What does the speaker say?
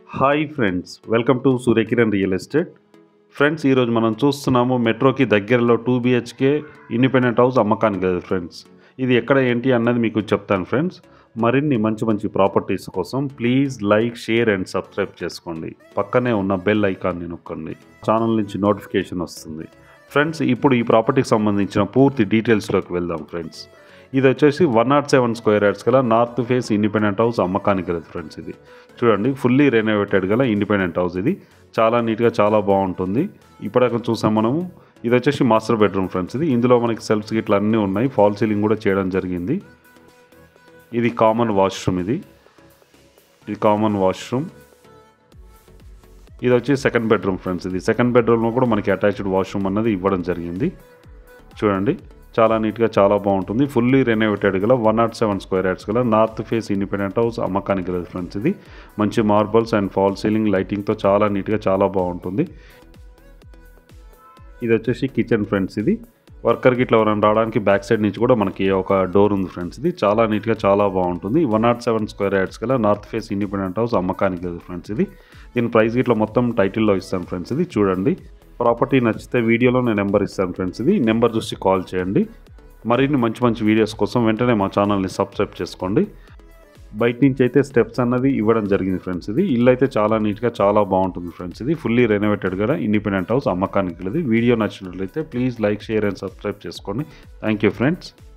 hi friends welcome to Suryakiran real estate friends ఈరోజు మనం చూస్తున్నాము మెట్రోకి దగ్గరలో టూ బిహెచ్కే ఇండిపెండెంట్ హౌస్ అమ్మకానికి లేదు ఫ్రెండ్స్ ఇది ఎక్కడ ఏంటి అన్నది మీకు చెప్తాను ఫ్రెండ్స్ మరిన్ని మంచి మంచి ప్రాపర్టీస్ కోసం please like share and subscribe చేసుకోండి పక్కనే ఉన్న బెల్ ఐకాన్ని నొక్కండి ఛానల్ నుంచి నోటిఫికేషన్ వస్తుంది ఫ్రెండ్స్ ఇప్పుడు ఈ ప్రాపర్టీకి సంబంధించిన పూర్తి డీటెయిల్స్లోకి వెళ్దాం ఫ్రెండ్స్ ఇది వచ్చేసి one not seven square yards గల నార్త్ ఫేస్ ఇండిపెండెంట్ హౌస్ అమ్మకానికి లేదు ఫ్రెండ్స్ ఇది చూడండి ఫుల్లీ రెనోవేటెడ్ గల ఇండిపెండెంట్ హౌస్ ఇది చాలా నీట్గా చాలా బాగుంటుంది ఇప్పటిదాకా చూసాం మనము ఇది వచ్చేసి మాస్టర్ బెడ్రూమ్ ఫ్రెండ్స్ ఇది ఇందులో మనకి సెల్ఫ్స్ గిట్ల అన్నీ ఉన్నాయి ఫాల్ సీలింగ్ కూడా చేయడం జరిగింది ఇది కామన్ వాష్రూమ్ ఇది ఇది కామన్ వాష్రూమ్ ఇది వచ్చి సెకండ్ బెడ్రూమ్ ఫ్రెండ్స్ ఇది సెకండ్ బెడ్రూమ్లో కూడా మనకి అటాచ్డ్ వాష్రూమ్ అన్నది ఇవ్వడం జరిగింది చూడండి చాలా నీట్గా చాలా బాగుంటుంది ఫుల్లీ రెనోవేటెడ్ గల one not seven square yards గల నార్త్ ఫేస్ ఇండిపెండెంట్ హౌస్ అమ్మకానికి లేదు ఫ్రెండ్స్ ఇది మంచి మార్బల్స్ అండ్ ఫాల్ సీలింగ్ లైటింగ్తో చాలా నీట్గా చాలా బాగుంటుంది ఇది వచ్చేసి కిచెన్ ఫ్రెండ్స్ ఇది వర్కర్కి ఇట్లా ఎవరైనా రావడానికి బ్యాక్ సైడ్ నుంచి కూడా మనకి ఒక డోర్ ఉంది ఫ్రెండ్స్ ఇది చాలా నీట్గా చాలా బాగుంటుంది one not seven square yards గల నార్త్ ఫేస్ ఇండిపెండెంట్ హౌస్ అమ్మకానికి లేదు ఫ్రెండ్స్ ఇది దీని ప్రైస్ ఇట్లా మొత్తం టైటిల్లో ఇస్తాను ఫ్రెండ్స్ ఇది చూడండి ప్రాపర్టీ నచ్చితే వీడియోలో నేను నెంబర్ ఇస్తాను ఫ్రెండ్స్ ఇది నెంబర్ చూసి కాల్ చేయండి మరిన్ని మంచి మంచి వీడియోస్ కోసం వెంటనే మా ఛానల్ని సబ్స్క్రైబ్ చేసుకోండి బయట నుంచి అయితే స్టెప్స్ అన్నది ఇవ్వడం జరిగింది ఫ్రెండ్స్ ఇది ఇల్లు అయితే చాలా నీట్గా చాలా బాగుంటుంది ఫ్రెండ్స్ ఇది ఫుల్లీ రెనోవేటెడ్ కూడా ఇండిపెండెంట్ హౌస్ అమ్మకానికి లేదు వీడియో నచ్చినట్లయితే please like share and subscribe చేసుకోండి థ్యాంక్ యూ ఫ్రెండ్స్